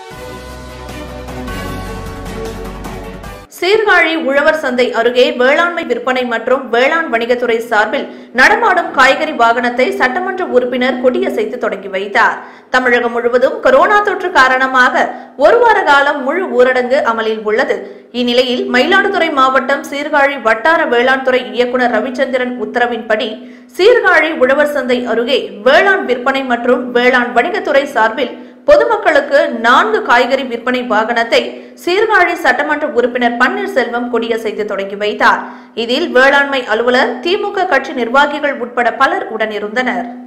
சீர்காழி உழவர் சந்தை அருகே வேளாண்மை விற்பனை மற்றும் வேளாண் வணிகத்துறை சார்பில் நடமாடும் காய்கறி வாகனத்தை சட்டமன்ற உறுப்பினர் கொடியசைத்து தொடங்கி வைத்தார் தமிழகம் முழுவதும் கொரோனா தொற்று காரணமாக ஒரு வார காலம் முழு ஊரடங்கு அமலில் உள்ளது இந்நிலையில் மயிலாடுதுறை மாவட்டம் சீர்காழி வட்டார வேளாண் துறை இயக்குநர் ரவிச்சந்திரன் உத்தரவின்படி சீர்காழி உழவர் சந்தை அருகே வேளாண் விற்பனை மற்றும் வேளாண் வணிகத்துறை சார்பில் பொதுமக்களுக்கு நான்கு காய்கறி விற்பனை வாகனத்தை சீர்காழி சட்டமன்ற உறுப்பினர் பன்னீர்செல்வம் கொடியசைத்து தொடங்கி வைத்தார் இதில் வேளாண்மை அலுவலர் திமுக கட்சி நிர்வாகிகள் உட்பட பலர் உடனிருந்தனர்